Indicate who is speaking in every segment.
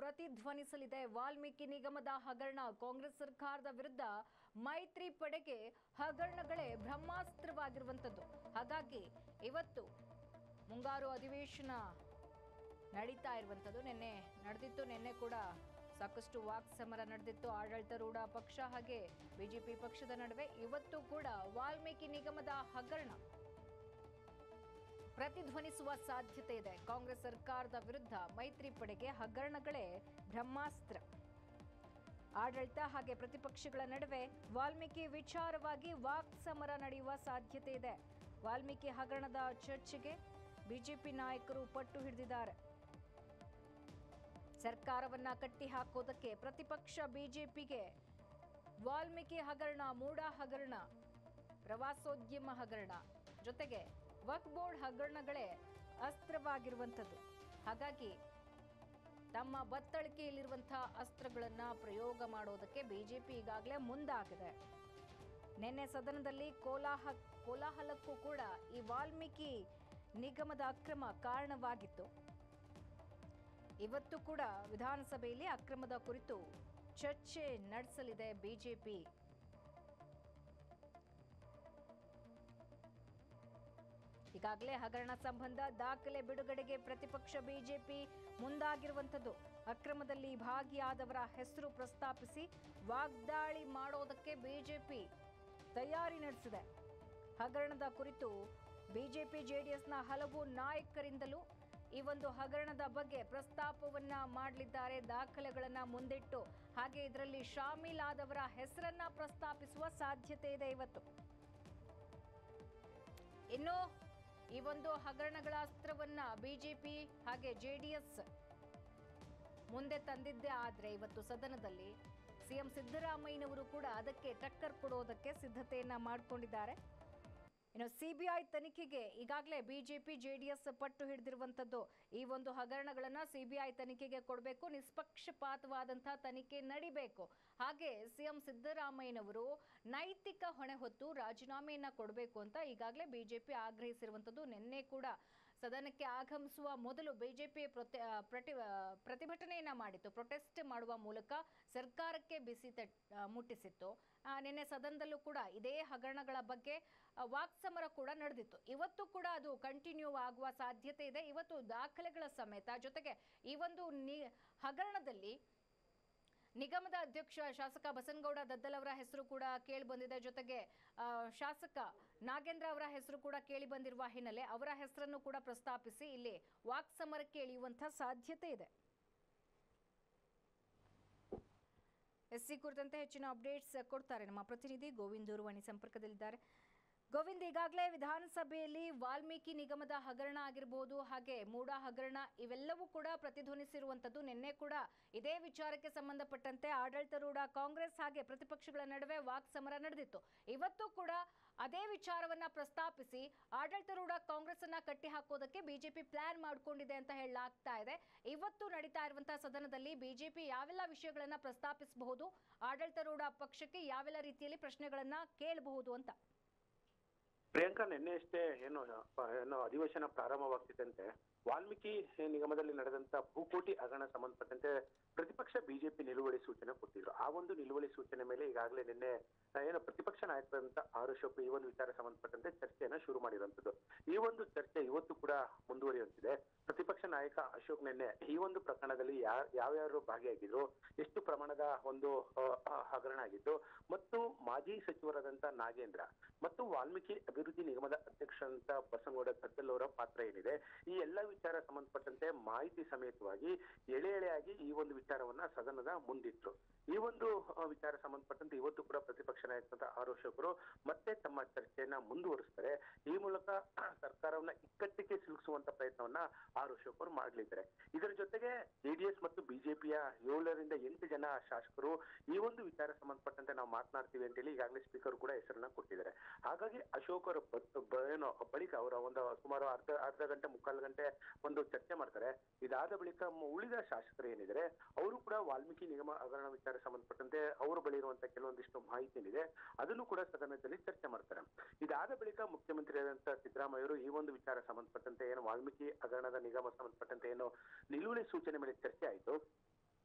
Speaker 1: ಪ್ರತಿಧ್ವನಿಸಲಿದೆ ವಾಲ್ಮೀಕಿ ನಿಗಮದ ಹಗರಣ ಕಾಂಗ್ರೆಸ್ ಸರ್ಕಾರದ ವಿರುದ್ಧ ಮೈತ್ರಿ ಪಡೆಗೆ ಹಗರಣಗಳೇ ಬ್ರಹ್ಮಾಸ್ತ್ರವಾಗಿರುವಂಥದ್ದು ಹಾಗಾಗಿ ಇವತ್ತು ಮುಂಗಾರು ಅಧಿವೇಶನ ನಡೀತಾ ಇರುವಂಥದ್ದು ನಿನ್ನೆ ನಡೆದಿತ್ತು ನಿನ್ನೆ ಕೂಡ ಸಾಕಷ್ಟು ವಾಕ್ ಸಮರ ನಡೆದಿತ್ತು ಆಡಳಿತಾರೂಢ ಪಕ್ಷ ಹಾಗೆ ಬಿಜೆಪಿ ಪಕ್ಷದ ನಡುವೆ ಇವತ್ತು ಕೂಡ ವಾಲ್ಮೀಕಿ ನಿಗಮದ ಹಗರಣ ಪ್ರತಿಧ್ವನಿಸುವ ಸಾಧ್ಯತೆ ಇದೆ ಕಾಂಗ್ರೆಸ್ ಸರ್ಕಾರದ ವಿರುದ್ಧ ಮೈತ್ರಿ ಪಡೆಗೆ ಹಗರಣಗಳೇ ಬ್ರಹ್ಮಾಸ್ತ್ರ ಆಡಳಿತ ಹಾಗೆ ಪ್ರತಿಪಕ್ಷಗಳ ನಡುವೆ ವಾಲ್ಮೀಕಿ ವಿಚಾರವಾಗಿ ವಾಕ್ ಸಮರ ನಡೆಯುವ ಸಾಧ್ಯತೆ ಇದೆ ವಾಲ್ಮೀಕಿ ಹಗರಣದ ಚರ್ಚೆಗೆ ಬಿಜೆಪಿ ನಾಯಕರು ಪಟ್ಟು ಹಿಡಿದಿದ್ದಾರೆ ಸರ್ಕಾರವನ್ನ ಕಟ್ಟಿ ಹಾಕೋದಕ್ಕೆ ಪ್ರತಿಪಕ್ಷ ಬಿಜೆಪಿಗೆ ವಾಲ್ಮೀಕಿ ಹಗರಣ ಮೂಡ ಹಗರಣ ಪ್ರವಾಸೋದ್ಯಮ ಹಗರಣ ಜೊತೆಗೆ ವಕ್ ಬೋರ್ಡ್ ಹಗರಣಗಳೇ ಅಸ್ತ್ರವಾಗಿರುವಂಥದ್ದು ಹಾಗಾಗಿ ತಮ್ಮ ಬತ್ತಳಿಕೆಯಲ್ಲಿರುವಂತಹ ಅಸ್ತ್ರಗಳನ್ನ ಪ್ರಯೋಗ ಮಾಡೋದಕ್ಕೆ ಬಿಜೆಪಿ ಈಗಾಗಲೇ ಮುಂದಾಗಿದೆ ನಿನ್ನೆ ಸದನದಲ್ಲಿ ಕೋಲಾಹ ಕೋಲಾಹಲಕ್ಕೂ ಕೂಡ ಈ ವಾಲ್ಮೀಕಿ ನಿಗಮದ ಅಕ್ರಮ ಕಾರಣವಾಗಿತ್ತು ಇವತ್ತು ಕೂಡ ವಿಧಾನಸಭೆಯಲ್ಲಿ ಅಕ್ರಮದ ಕುರಿತು ಚರ್ಚೆ ನಡೆಸಲಿದೆ ಬಿಜೆಪಿ ಈಗಾಗಲೇ ಹಗರಣ ಸಂಬಂಧ ದಾಖಲೆ ಬಿಡುಗಡೆಗೆ ಪ್ರತಿಪಕ್ಷ ಬಿಜೆಪಿ ಮುಂದಾಗಿರುವಂಥದ್ದು ಅಕ್ರಮದಲ್ಲಿ ಭಾಗಿಯಾದವರ ಹೆಸರು ಪ್ರಸ್ತಾಪಿಸಿ ವಾಗ್ದಾಳಿ ಮಾಡೋದಕ್ಕೆ ಬಿಜೆಪಿ ತಯಾರಿ ನಡೆಸಿದೆ ಹಗರಣದ ಕುರಿತು ಬಿಜೆಪಿ ಜೆಡಿಎಸ್ನ ಹಲವು ನಾಯಕರಿಂದಲೂ ಈ ಒಂದು ಹಗರಣದ ಬಗ್ಗೆ ಪ್ರಸ್ತಾಪವನ್ನ ಮಾಡಲಿದ್ದಾರೆ ದಾಖಲೆಗಳನ್ನ ಮುಂದಿಟ್ಟು ಹಾಗೆ ಇದರಲ್ಲಿ ಶಾಮೀಲಾದವರ ಹೆಸರನ್ನ ಪ್ರಸ್ತಾಪಿಸುವ ಸಾಧ್ಯತೆ ಇದೆ ಇವತ್ತು ಇನ್ನು ಈ ಒಂದು ಹಗರಣಗಳ ಅಸ್ತ್ರವನ್ನ ಬಿಜೆಪಿ ಹಾಗೆ ಜೆಡಿಎಸ್ ಮುಂದೆ ತಂದಿದ್ದೇ ಆದ್ರೆ ಇವತ್ತು ಸದನದಲ್ಲಿ ಸಿಎಂ ಸಿದ್ದರಾಮಯ್ಯನವರು ಕೂಡ ಅದಕ್ಕೆ ಟಕ್ಕರ್ ಕೊಡೋದಕ್ಕೆ ಸಿದ್ಧತೆಯನ್ನ ಮಾಡಿಕೊಂಡಿದ್ದಾರೆ ಇನ್ನು ಸಿಬಿಐ ತನಿಖೆಗೆ ಈಗಾಗಲೇ ಬಿಜೆಪಿ ಜೆಡಿಎಸ್ ಪಟ್ಟು ಹಿಡಿದಿರುವಂಥದ್ದು ಈ ಒಂದು ಹಗರಣಗಳನ್ನ ಸಿಬಿಐ ತನಿಖೆಗೆ ಕೊಡಬೇಕು ನಿಷ್ಪಕ್ಷಪಾತವಾದಂತಹ ತನಿಖೆ ನಡಿಬೇಕು ಹಾಗೆ ಸಿಎಂ ಸಿದ್ದರಾಮಯ್ಯನವರು ನೈತಿಕ ಹೊಣೆ ಹೊತ್ತು ರಾಜೀನಾಮೆಯನ್ನ ಕೊಡಬೇಕು ಅಂತ ಈಗಾಗಲೇ ಬಿಜೆಪಿ ಆಗ್ರಹಿಸಿರುವಂಥದ್ದು ನಿನ್ನೆ ಕೂಡ ಸದನಕ್ಕೆ ಆಗಮಿಸುವ ಮೊದಲು ಬಿಜೆಪಿ ಪ್ರತಿ ಆ, ಪ್ರತಿ ಆ, ಪ್ರತಿಭಟನೆಯನ್ನ ಮಾಡಿತ್ತು ಪ್ರೊಟೆಸ್ಟ್ ಮಾಡುವ ಮೂಲಕ ಸರ್ಕಾರಕ್ಕೆ ಬಿಸಿ ತಟ್ ಆ, ಮುಟ್ಟಿಸಿತ್ತು ಆ, ನಿನ್ನೆ ಸದನದಲ್ಲೂ ಕೂಡ ಇದೇ ಹಗರಣಗಳ ಬಗ್ಗೆ ಆ, ವಾಕ್ಸಮರ ಕೂಡ ನಡೆದಿತ್ತು ಇವತ್ತು ಕೂಡ ಅದು ಕಂಟಿನ್ಯೂ ಆಗುವ ಸಾಧ್ಯತೆ ಇದೆ ಇವತ್ತು ದಾಖಲೆಗಳ ಸಮೇತ ಜೊತೆಗೆ ಈ ಒಂದು ನಿ ಹಗರಣದಲ್ಲಿ ನಿಗಮದ ಅಧ್ಯಕ್ಷ ಶಾಸಕ ಬಸನಗೌಡ ದದ್ದಲ್ ಅವರ ಹೆಸರು ಕೂಡ ಕೇಳಿ ಬಂದಿದೆ ಜೊತೆಗೆ ಆ, ಶಾಸಕ ನಾಗೇಂದ್ರ ಅವರ ಹೆಸರು ಕೂಡ ಕೇಳಿ ಬಂದಿರುವ ಹಿನ್ನೆಲೆ ಅವರ ಹೆಸರನ್ನು ಕೂಡ ಪ್ರಸ್ತಾಪಿಸಿ ಇಲ್ಲಿ ವಾಕ್ ಸಮರಕ್ಕೆ ಇಳಿಯುವಂತಹ ಸಾಧ್ಯತೆ ಇದೆ ಎಸ್ಸಿ ಕುರಿತಂತೆ ಹೆಚ್ಚಿನ ಅಪ್ಡೇಟ್ಸ್ ಕೊಡ್ತಾರೆ ನಮ್ಮ ಪ್ರತಿನಿಧಿ ಗೋವಿಂದ್ ದೂರವಾಣಿ ಸಂಪರ್ಕದಲ್ಲಿದ್ದಾರೆ ಗೋವಿಂದ್ ಈಗಾಗಲೇ ವಿಧಾನಸಭೆಯಲ್ಲಿ ವಾಲ್ಮೀಕಿ ನಿಗಮದ ಹಗರಣ ಆಗಿರಬಹುದು ಹಾಗೆ ಮೂಡ ಹಗರಣ ಇವೆಲ್ಲವೂ ಕೂಡ ಪ್ರತಿಧ್ವನಿಸಿರುವಂಥದ್ದು ನಿನ್ನೆ ಕೂಡ ಇದೇ ವಿಚಾರಕ್ಕೆ ಸಂಬಂಧಪಟ್ಟಂತೆ ಆಡಳಿತಾರೂಢ ಕಾಂಗ್ರೆಸ್ ಹಾಗೆ ಪ್ರತಿಪಕ್ಷಗಳ ನಡುವೆ ವಾಕ್ ಸಮರ ನಡೆದಿತ್ತು ಇವತ್ತು ಕೂಡ ಅದೇ ವಿಚಾರವನ್ನ ಪ್ರಸ್ತಾಪಿಸಿ ಆಡಳಿತಾರೂಢ ಕಾಂಗ್ರೆಸ್ ಅನ್ನ ಕಟ್ಟಿ ಹಾಕೋದಕ್ಕೆ ಬಿಜೆಪಿ ಪ್ಲಾನ್ ಮಾಡಿಕೊಂಡಿದೆ ಅಂತ ಹೇಳಲಾಗ್ತಾ ಇದೆ ಇವತ್ತು ನಡೀತಾ ಇರುವಂತಹ ಸದನದಲ್ಲಿ ಬಿಜೆಪಿ ಯಾವೆಲ್ಲ ವಿಷಯಗಳನ್ನ ಪ್ರಸ್ತಾಪಿಸಬಹುದು ಆಡಳಿತಾರೂಢ ಪಕ್ಷಕ್ಕೆ ಯಾವೆಲ್ಲ ರೀತಿಯಲ್ಲಿ ಪ್ರಶ್ನೆಗಳನ್ನ ಕೇಳಬಹುದು ಅಂತ
Speaker 2: ಪ್ರಿಯಾಂಕಾ ನಿನ್ನೆ ಅಷ್ಟೇ ಏನು ಪ- ಏನು ಅಧಿವೇಶನ ಪ್ರಾರಂಭವಾಗ್ತಿದ್ದಂತೆ ವಾಲ್ಮೀಕಿ ನಿಗಮದಲ್ಲಿ ನಡೆದಂತ ಭೂಕೋಟಿ ಹಗರಣ ಸಂಬಂಧಪಟ್ಟಂತೆ ಪ್ರತಿಪಕ್ಷ ಬಿಜೆಪಿ ನಿಲುವಳಿ ಸೂಚನೆ ಕೊಟ್ಟಿದ್ರು ಆ ಒಂದು ನಿಲುವಳಿ ಸೂಚನೆ ಮೇಲೆ ಈಗಾಗಲೇ ನಿನ್ನೆ ಆ, ಏನು ಪ್ರತಿಪಕ್ಷ ನಾಯಕರಂತ ಆರ್ ಅಶೋಕ್ ಈ ಒಂದು ವಿಚಾರ ಸಂಬಂಧಪಟ್ಟಂತೆ ಚರ್ಚೆಯನ್ನ ಶುರು ಮಾಡಿರುವಂತದ್ದು ಈ ಒಂದು ಚರ್ಚೆ ಇವತ್ತು ಕೂಡ ಮುಂದುವರಿಯುತ್ತಿದೆ ಪ್ರತಿಪಕ್ಷ ನಾಯಕ ಅಶೋಕ್ ನಿನ್ನೆ ಈ ಒಂದು ಪ್ರಕರಣದಲ್ಲಿ ಯಾ- ಯಾವ್ಯಾರು ಭಾಗಿಯಾಗಿದ್ರು ಎಷ್ಟು ಪ್ರಮಾಣದ ಒಂದು ಆ, ಆ, ಹಗರಣ ಆಗಿತ್ತು ಮತ್ತು ಮಾಜಿ ಸಚಿವರಾದಂತ ನಾಗೇಂದ್ರ ಮತ್ತು ವಾಲ್ಮೀಕಿ ಅಭಿವೃದ್ಧಿ ನಿಗಮದ ಅಧ್ಯಕ್ಷರಂತ ಬಸನಗೌಡ ದದ್ದಲ್ ಅವರ ಪಾತ್ರ ಏನಿದೆ ಈ ಎಲ್ಲ ವಿಚಾರ ಸಂಬಂಧಪಟ್ಟಂತೆ ಮಾಹಿತಿ ಸಮೇತವಾಗಿ ಎಳೆ ಎಳೆಯಾಗಿ ಈ ಒಂದು ವಿಚಾರವನ್ನ ಸದನದ ಮುಂದಿಟ್ರು ಈ ಒಂದು ಆ, ವಿಚಾರ ಸಂಬಂಧಪಟ್ಟಂತೆ ಇವತ್ತು ಕೂಡ ಪ್ರತಿಪಕ್ಷ ನಾಯಕರಾದ ಆರ್ ಅಶೋಕರು ಮತ್ತೆ ತಮ್ಮ ಚರ್ಚೆಯನ್ನ ಮುಂದುವರಿಸ್ತಾರೆ ಈ ಮೂಲಕ ಸರ್ಕಾರವನ್ನ ಇಕ್ಕಟ್ಟಿಗೆ ಸಿಲುಕಿಸುವಂತ ಪ್ರಯತ್ನವನ್ನ ಆರ್ ಅಶೋಕ್ ಅವರು ಮಾಡ್ಲಿದ್ದಾರೆ ಇದರ ಜೊತೆಗೆ ಜೆಡಿಎಸ್ ಮತ್ತು ಬಿಜೆಪಿಯ ಏಳರಿಂದ ಎಂಟು ಜನ ಶಾಸಕರು ಈ ಒಂದು ವಿಚಾರ ಸಂಬಂಧಪಟ್ಟಂತೆ ನಾವು ಮಾತನಾಡ್ತೀವಿ ಅಂತೇಳಿ ಈಗಾಗಲೇ ಸ್ಪೀಕರ್ ಕೂಡ ಹೆಸರನ್ನ ಕೊಟ್ಟಿದ್ದಾರೆ ಹಾಗಾಗಿ ಅಶೋಕ್ ಅವರ ಬ- ಬ- ಏನು ಬಳಿಕ ಅವರ ಒಂದು ಸುಮಾರು ಅರ್ಧ ಅರ್ಧ ಗಂಟೆ ಮುಕ್ಕಾಲು ಗಂಟೆ ಒಂದು ಚರ್ಚೆ ಮಾಡ್ತಾರೆ ಇದಾದ ಬಳಿಕ ಮ- ಉಳಿದ ಶಾಸಕರು ಏನಿದ್ದಾರೆ ಅವರು ಕೂಡ ವಾಲ್ಮೀಕಿ ನಿಗಮ ಹಗರಣ ವಿಚಾರ ಸಂಬಂಧಪಟ್ಟಂತೆ ಅವರು ಬಳಿ ಇರುವಂತ ಕೆಲವೊಂದಿಷ್ಟು ಮಾಹಿತಿ ಏನಿದೆ ಅದನ್ನು ಕೂಡ ಸದನದಲ್ಲಿ ಚರ್ಚೆ ಮಾಡ್ತಾರೆ ಇದಾದ ಬಳಿಕ ಮುಖ್ಯಮಂತ್ರಿಯಾದಂತ ಸಿದ್ದರಾಮಯ್ಯವರು ಈ ಒಂದು ವಿಚಾರ ಸಂಬಂಧಪಟ್ಟಂತೆ ಏನು ವಾಲ್ಮೀಕಿ ಹಗರಣದ ನಿಗಮ ಸಂಬಂಧಪಟ್ಟಂತೆ ಏನು ನಿಲುವಳಿ ಸೂಚನೆ ಮೇಲೆ ಚರ್ಚೆ ಆಯಿತು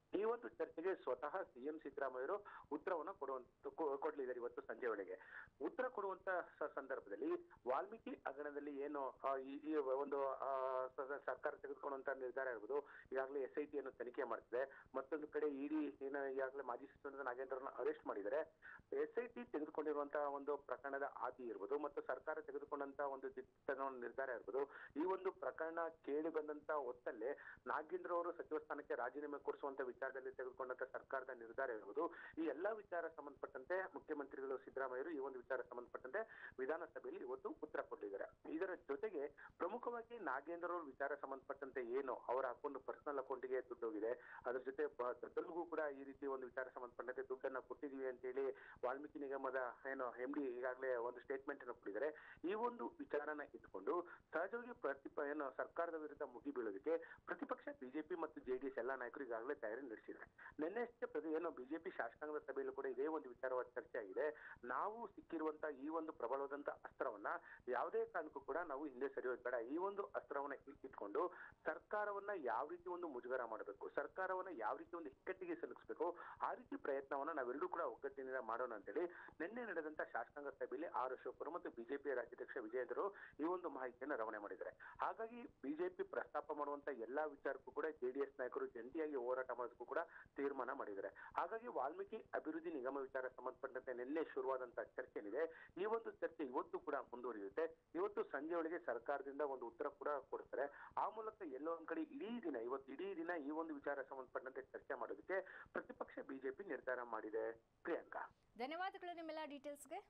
Speaker 2: ಸಿಎಂ ಸಿದ್ದರಾಮಯ್ಯರು ಉತ್ತರವನ್ನ ಕೊಡುವಂತ ಕೊ- ಕೊಡ್ಲಿದ್ದಾರೆ ಇವತ್ತು ಸಂಜೆ ವೇಳೆಗೆ ಉತ್ತರ ಕೊಡುವಂತ ಸ- ಸಂದರ್ಭದಲ್ಲಿ ವಾಲ್ಮೀಕಿ ಹಗರಣದಲ್ಲಿ ಏನು ಆ, ಈ ಈ ಒಂದು ಆ, ಸ- ಸರ್ಕಾರ ತೆಗೆದುಕೊಳ್ಳುವಂತ ನಿರ್ಧಾರ ಇರ್ಬೋದು ಈಗಾಗಲೇ ಎಸ್ ಐ ಟಿ ಅನ್ನು ತನಿಖೆ ಮಾಡ್ತಿದೆ ಮತ್ತೊಂದು ಕಡೆ ಇಡಿ ಏನ ಈಗಾಗಲೇ ಮಾಜಿ ಸಚಿವ ನಾಗೇಂದ್ರನ ಅರೆಸ್ಟ್ ಮಾಡಿದ್ದಾರೆ ಎಸ್ ಐ ಟಿ ತೆಗೆದುಕೊಂಡಿರುವಂತಹ ಒಂದು ಪ್ರಕರಣದ ಆದಿ ಇರ್ಬೋದು ಮತ್ತು ಸರ್ಕಾರ ತೆಗೆದುಕೊಂಡಂತ ಒಂದು ದಿಟ್ಟನ ಒಂದು ನಿರ್ಧಾರ ಇರ್ಬೋದು ಈ ಒಂದು ಪ್ರಕರಣ ಕೇಳಿ ಬಂದಂತ ಹೊತ್ತಲ್ಲೇ ನಾಗೇಂದ್ರ ಅವರು ಸಚಿವ ಸ್ಥಾನಕ್ಕೆ ರಾಜೀನಾಮೆ ಕೊಡಿಸುವಂತ ವಿಚಾರದಲ್ಲಿ ತೆಗೆದುಕೊಂಡಂತ ಸರ್ಕಾರದ ನಿರ್ಧಾರ ಇರ್ಬೋದು ಈ ಎಲ್ಲಾ ವಿಚಾರ ಸಂಬಂಧಪಟ್ಟಂತೆ ಮುಖ್ಯಮಂತ್ರಿಗಳು ಸಿದ್ದರಾಮಯ್ಯರು ಈ ಒಂದು ವಿಚಾರ ಸಂಬಂಧಪಟ್ಟಂತೆ ವಿಧಾನಸಭೆಯಲ್ಲಿ ಇವತ್ತು ಉತ್ತರ ಕೊಟ್ಟಿದ್ದಾರೆ ಇದರ ಜೊತೆಗೆ ಪ್ರಮುಖವಾಗಿ ನಾಗೇಂದ್ರ ಅವ್ರ ವಿಚಾರ ಸಂಬಂಧಪಟ್ಟಂತೆ ಏನು ಅವರ ಅಕೌಂಟ್ ಪರ್ಸನಲ್ ಅಕೌಂಟ್ಗೆ ದುಡ್ಡು ಹೋಗಿದೆ ಅದ್ರ ಜೊತೆ ಬ- ದೊಡ್ಡಲ್ಗೂ ಕೂಡ ಈ ರೀತಿ ಒಂದು ವಿಚಾರ ಸಂಬಂಧಪಟ್ಟಂತೆ ದುಡ್ಡನ್ನ ಕೊಟ್ಟಿದೀವಿ ಅಂತ ಹೇಳಿ ವಾಲ್ಮೀಕಿ ನಿಗಮದ ಏನು ಎಂ ಡಿ ಈಗಾಗಲೇ ಒಂದು ಸ್ಟೇಟ್ಮೆಂಟ್ ಅನ್ನು ಕೊಟ್ಟಿದ್ದಾರೆ ಈ ಒಂದು ವಿಚಾರನ ಇಟ್ಕೊಂಡು ಸಹಜವಾಗಿ ಪ್ರತಿಪ ಏನು ಸರ್ಕಾರದ ವಿರುದ್ಧ ಮುಗಿ ಬೀಳೋದಕ್ಕೆ ಪ್ರತಿಪಕ್ಷ ಬಿಜೆಪಿ ಮತ್ತು ಜೆಡಿಎಸ್ ಎಲ್ಲಾ ನಾಯಕರು ಈಗಾಗಲೇ ತಯಾರಿ ನಡೆಸಿದ್ದಾರೆ ನಿನ್ನೆ ಅಷ್ಟೇ ಪ್ರತಿ ಏನು ಬಿಜೆಪಿ ಶಾಸಕಾಂಗದ ಸಭೆಯಲ್ಲೂ ಕೂಡ ಇದೇ ಒಂದು ವಿಚಾರವಾದ ಚರ್ಚೆ ಆಗಿದೆ ನಾವು ಸಿಕ್ಕಿರುವಂತ ಈ ಒಂದು ಪ್ರಬಲವಾದಂತ ಅಸ್ತ್ರವನ್ನ ಯಾವುದೇ ಕಾರಣಕ್ಕೂ ಕೂಡ ನಾವು ಹಿಂದೆ ಸರಿಯೋದು ಬೇಡ ಈ ಒಂದು ಅಸ್ತ್ರವನ್ನ ಇ- ಇಟ್ಕೊಂಡು ಸರ್ಕಾರವನ್ನ ಯಾವ ರೀತಿ ಒಂದು ಮುಜುಗರ ಮಾಡಬೇಕು ಸರ್ಕಾರವನ್ನ ಯಾವ ರೀತಿ ಒಂದು ಇಕ್ಕಟ್ಟಿಗೆ ಸಲ್ಲಿಸಬೇಕು ಆ ರೀತಿ ಪ್ರಯತ್ನವನ್ನ ನಾವೆಲ್ಲರೂ ಕೂಡ ಒಗ್ಗಟ್ಟಿನಿಂದ ಮಾಡೋಣ ಅಂತೇಳಿ ನಿನ್ನೆ ನಡೆದಂತ ಶಾಸಕಾಂಗ ಸಭೆಯಲ್ಲಿ ಆರ್ ಅಶೋಕರು ಮತ್ತು ಬಿಜೆಪಿ ರಾಜ್ಯಾಧ್ಯಕ್ಷ ವಿಜಯೇಂದ್ರರು ಈ ಒಂದು ಮಾಹಿತಿಯನ್ನು ರವಾನೆ ಮಾಡಿದ್ದಾರೆ ಹಾಗಾಗಿ ಬಿಜೆಪಿ ಪ್ರಸ್ತಾಪ ಮಾಡುವಂತ ಎಲ್ಲಾ ವಿಚಾರಕ್ಕೂ ಕೂಡ ಜೆಡಿಎಸ್ ನಾಯಕರು ಜಂಟಿಯಾಗಿ ಹೋರಾಟ ಮಾಡೋದಕ್ಕೂ ಕೂಡ ತೀರ್ಮಾನ ಮಾಡಿದ್ದಾರೆ ಹಾಗಾಗಿ ವಾಲ್ಮೀಕಿ ಅಭಿವೃದ್ಧಿ ನಿಗಮ ವಿಚಾರ ಸಂಬಂಧಪಟ್ಟಂತೆ ನಿನ್ನೆ ಶುರುವಾದಂತ ಚರ್ಚೆ ಏನಿದೆ ಈ ಒಂದು ಚರ್ಚೆ ಇವತ್ತು ಕೂಡ ಮುಂದುವರಿಯುತ್ತೆ ಇವತ್ತು ಸಂಜೆ ಒಳಗೆ ಸರ್ಕಾರದಿಂದ ಒಂದು ಉತ್ತರ ಕೂಡ ಕೊಡ್ತಾರೆ ಆ ಮೂಲಕ ಎಲ್ಲೋ ಒಂದ್ ಕಡೆ ಇಡೀ ದಿನ ಇವತ್ತು ಇಡೀ ದಿನ ಈ ಒಂದು ವಿಚಾರ ಸಂಬಂಧಪಟ್ಟಂತೆ ಚರ್ಚೆ ಮಾಡೋದಕ್ಕೆ ಪ್ರತಿಪಕ್ಷ ಬಿಜೆಪಿ ನಿರ್ಧಾರ ಮಾಡಿದೆ ಪ್ರಿಯಾಂಕಾ
Speaker 1: ಧನ್ಯವಾದಗಳು ನಿಮ್ಮೆಲ್ಲ ಡೀಟೇಲ್ಸ್ಗೆ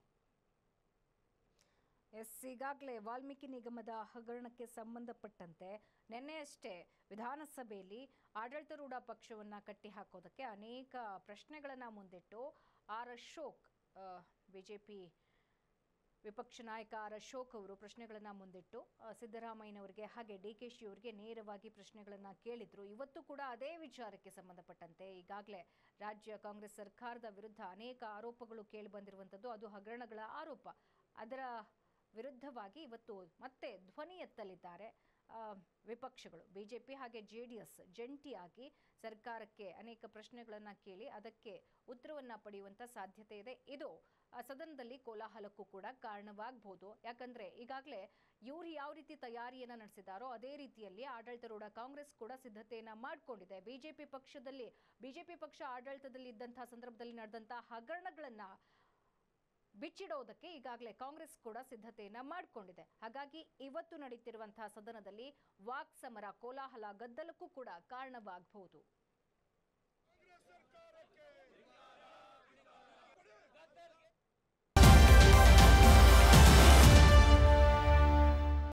Speaker 1: ಎಸ್ ಈಗಾಗಲೇ ವಾಲ್ಮೀಕಿ ನಿಗಮದ ಹಗರಣಕ್ಕೆ ಸಂಬಂಧಪಟ್ಟಂತೆ ನಿನ್ನೆಯಷ್ಟೇ ವಿಧಾನಸಭೆಯಲ್ಲಿ ಆಡಳಿತಾರೂಢ ಪಕ್ಷವನ್ನು ಕಟ್ಟಿಹಾಕೋದಕ್ಕೆ ಅನೇಕ ಪ್ರಶ್ನೆಗಳನ್ನು ಮುಂದಿಟ್ಟು R Ashok B J P ವಿಪಕ್ಷ ನಾಯಕ ಆರ್ ಅಶೋಕ್ ಅವರು ಪ್ರಶ್ನೆಗಳನ್ನು ಮುಂದಿಟ್ಟು ಆ, ಸಿದ್ದರಾಮಯ್ಯನವರಿಗೆ ಹಾಗೆ ಡಿ ಕೆ ಶಿ ಅವರಿಗೆ ನೇರವಾಗಿ ಪ್ರಶ್ನೆಗಳನ್ನು ಕೇಳಿದ್ರು ಇವತ್ತು ಕೂಡ ಅದೇ ವಿಚಾರಕ್ಕೆ ಸಂಬಂಧಪಟ್ಟಂತೆ ಈಗಾಗಲೇ ರಾಜ್ಯ ಕಾಂಗ್ರೆಸ್ ಸರ್ಕಾರದ ವಿರುದ್ಧ ಅನೇಕ ಆರೋಪಗಳು ಕೇಳಿ ಬಂದಿರುವಂಥದ್ದು ಅದು ಹಗರಣಗಳ ಆರೋಪ ಅದರ ವಿರುದ್ಧವಾಗಿ ಇವತ್ತು ಮತ್ತೆ ಧ್ವನಿ ಎತ್ತಲಿದ್ದಾರೆ ಆ, ವಿಪಕ್ಷಗಳು ಬಿಜೆಪಿ ಹಾಗೆ ಜೆ ಡಿ ಎಸ್ ಜಂಟಿಯಾಗಿ ಸರ್ಕಾರಕ್ಕೆ ಅನೇಕ ಪ್ರಶ್ನೆಗಳನ್ನು ಕೇಳಿ ಅದಕ್ಕೆ ಉತ್ತರವನ್ನು ಪಡೆಯುವಂಥ ಸಾಧ್ಯತೆ ಇದೆ ಇದು ಆ, ಸದನದಲ್ಲಿ ಕೋಲಾಹಲಕ್ಕೂ ಕೂಡ ಕಾರಣವಾಗಬಹುದು ಯಾಕಂದ್ರೆ ಈಗಾಗಲೇ ಇವ್ರು ಯಾವ ರೀತಿ ತಯಾರಿಯನ್ನ ನಡೆಸಿದಾರೋ ಅದೇ ರೀತಿಯಲ್ಲಿ ಆಡಳಿತಾರೂಢ ಕಾಂಗ್ರೆಸ್ ಕೂಡ ಸಿದ್ಧತೆಯನ್ನ ಮಾಡಿಕೊಂಡಿದೆ ಬಿಜೆಪಿ ಪಕ್ಷದಲ್ಲಿ ಬಿಜೆಪಿ ಪಕ್ಷ ಆಡಳಿತದಲ್ಲಿ ಇದ್ದಂತಹ ಸಂದರ್ಭದಲ್ಲಿ ನಡೆದಂತಹ ಹಗರಣಗಳನ್ನ ಬಿಚ್ಚಿಡೋದಕ್ಕೆ ಈಗಾಗಲೇ ಕಾಂಗ್ರೆಸ್ ಕೂಡ ಸಿದ್ಧತೆಯನ್ನ ಮಾಡಿಕೊಂಡಿದೆ ಹಾಗಾಗಿ ಇವತ್ತು ನಡೀತಿರುವಂತಹ ಸದನದಲ್ಲಿ ವಾಕ್ ಸಮರ ಕೋಲಾಹಲ ಗದ್ದಲಕ್ಕೂ ಕೂಡ ಕಾರಣವಾಗಬಹುದು